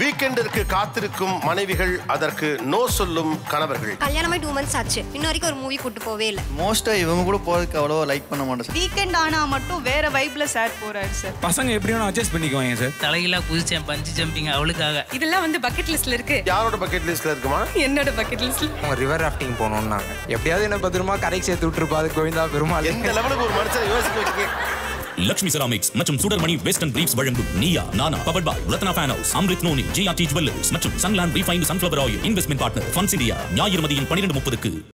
வீக்கெண்டிற்கு காத்திருக்கும் மனைவிகள் அதற்கு நோ சொல்லும் கணவர்கள் கல்யாணமாய் டூ மந்த்ஸ் ஆச்சு இன்ன வரைக்கும் ஒரு மூவி கூட்டு போவே இல்லை மோஸ்டா இவங்க கூட போறதுக்கு அவ்வளோ லைக் பண்ண மாட்டேன் வீக்கெண்ட் ஆனா மட்டும் வேற வைப்ல சார் போறாரு சார் பசங்க எப்படி வேணும் அட்ஜஸ்ட் பண்ணிக்குவாங்க சார் தலையில குதிச்சேன் பஞ்சு ஜம்பிங் அவளுக்காக இதெல்லாம் வந்து பக்கெட் லிஸ்ட்ல இருக்கு யாரோட பக்கெட் லிஸ்ட்ல இருக்குமா என்னோட பக்கெட் லிஸ்ட்ல அவங்க ரிவர் ராஃப்டிங் போகணுன்னாங்க எப்படியாவது என்ன பத்திரமா கரைக்கு சேர்த்து விட்டுருப்பா அது கோவிந்தா பெருமாள் எந்த லெவலுக்கு ஒரு மனுஷனை யோசிக்க வைக்க லக்ஷ்மி செராமிக்ஸ் மற்றும் சுடர்மணி வெஸ்டர்ன் பிரீப்ஸ் வழங்கும் Neeya Naana powered by Ratna fan house Amrit noni GRT jewellers மற்றும் Sunland refined sunflower oil investment partner Funds India ஞாயிறு மதியம் பன்னிரண்டு முப்பதுக்கு